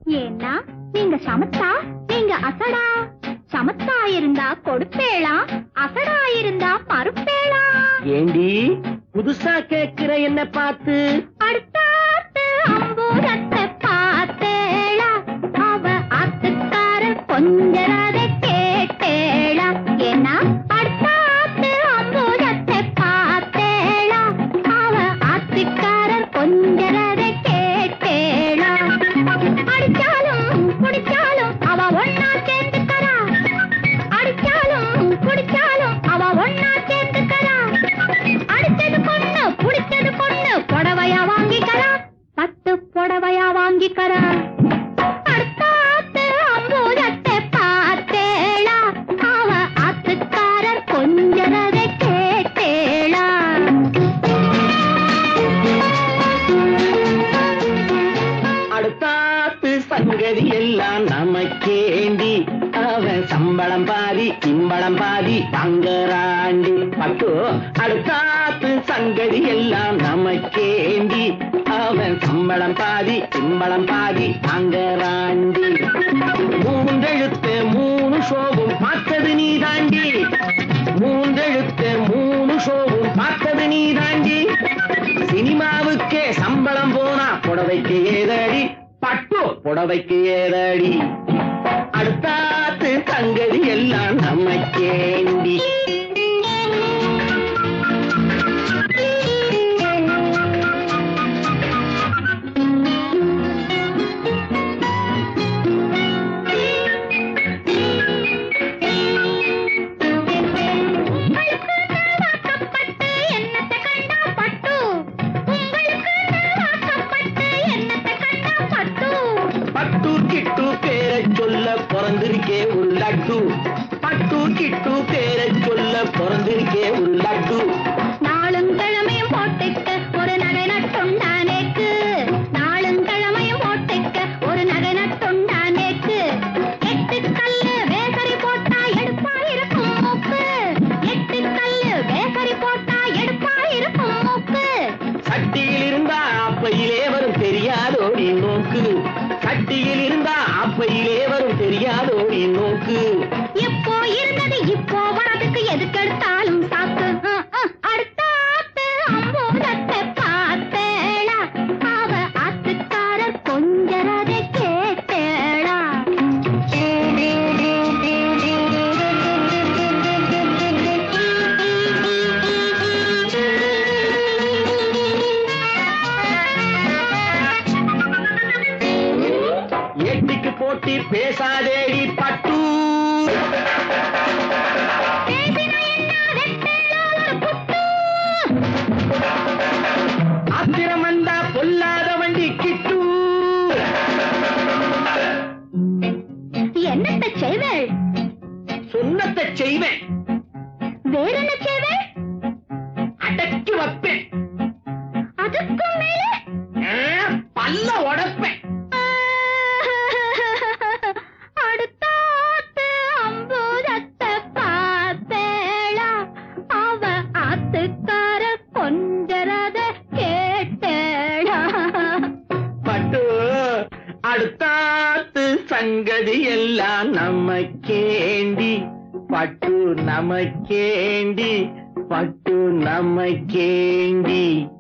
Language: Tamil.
ஏன்னா நீங்க சமத்தா நீங்க அசடா சமத்தா இருந்தா கொடுப்பேளா அசடா இருந்தா மறுப்பேளா ஏண்டி புதுசா கேக்குற என்ன பார்த்து அடுத்தாத்து அம்பூரத்தை பார்த்தேளா அவ ஆத்துக்கார கொஞ்சரத கேட்டேளா ஏன்னா அடுத்தாத்து அம்பூரத்தை பார்த்தேளா அவ ஆத்துக்காரர் கொஞ்சரத கேட்டேளா அடிச்சாலும் குடிச்சாலும் அவ ஒன்னா சேர்ந்துக்கறா அடிச்சாலும் குடிச்சாலும் அவ ஒன்னா சேர்ந்துக்கறா அடிச்சது பொண்ணு புடிச்சது பொண்ணு புடவையா வாங்கிக்கறா பத்து புடவையா வாங்கிக்கறா அடுத்தாத்து அம்பூதத்தை பார்த்தேளா அவ ஆத்துக்காரர் கொஞ்சரதை கேட்டேளா அடுத்தாத்து சங்கதி எல்லாம் நமக்கேண்டி அவன் சம்பளம் பாதி சிம்பளம் பாதி தங்கராண்டி பட்டு அடுத்தாத்து சங்கதி எல்லாம் நமக்கேண்டி அவன் சம்பளம் பாதி சிம்பளம் பாதி தங்கராண்டி மூன்றெழுத்து மூணு ஷோவும் பார்த்தது நீ தாண்டி மூன்றெழுத்து மூணு ஷோவும் பார்த்தது நீ தாண்டி சினிமாவுக்கே சம்பளம் போனா புடவைக்கு ஏதடி பட்டு புடவைக்கு ஏதடி அடுத்தாத்து தங்கதி எல்லாம் நமக்கேண்டி வாக்கப்பட்டு என்னத்தை கண்டா பட்டு உங்களுக்கு வாக்கப்பட்டு என்னத்தை கண்டா பட்டு பட்டு கிட்டு பேரை சொல்ல பிறந்திருக்கே ஒரு லட்டு பட்டு கிட்டு பேரை சொல்ல பிறந்திருக்கே ஒரு லட்டு நாளும் கிழமையும் போட்டுக்க ஒரு நகை நட்டுண்டானேக்கு நாளும் கிழமையும் போட்டுக்க ஒரு நகை நட்டுண்டானேக்கு எட்டு கல்லு வேசரி போட்டா எடுப்பா இருக்கும் மூக்கு எட்டு கல்லு வேசரி போட்டா எடுப்பா இருக்கும் மூக்கு சட்டியில் இருந்தா அப்பையிலே வரும் தெரியாதோடி நோக்கு சட்டியில் இருந்தா அப்பையிலே வரும் தெரியாதோடி நோக்கு இப்போ இருந்தது இப்போ வரதுக்கு எதுக்கெடுத்தாலும் சாக்கு அஹ், அஹ். அடுத்தாத்து அம்போதத்தை பார்த்தேளா அவ ஆத்துக்காரர் கொஞ்சரதை கேட்டேளா எட்டிக்கு போட்டி பேசாதேடி பட்டு பேசினா என்ன வெட்டேளா ஒரு குத்து ஆத்திரம் வந்தா பொல்லாத வண்டி கிட்டு என்னத்த செய்வேள் சொன்னத்தை செய்வேன் வேற என்ன செய்வேள் அடக்கி வைப்பேன் அதுக்கும் மேலே ஆ, பல்ல உடைப்பேன் அடுத்தாத்து அம்பூதத்தை பார்த்தேளா அவ ஆத்துக்கார கொஞ்சரத கேட்டேளா பட்டு அடுத்தாத்து சங்கதி எல்லாம் நமக்கேண்டி பட்டு நமக்கேண்டி பட்டு நமக்கேண்டி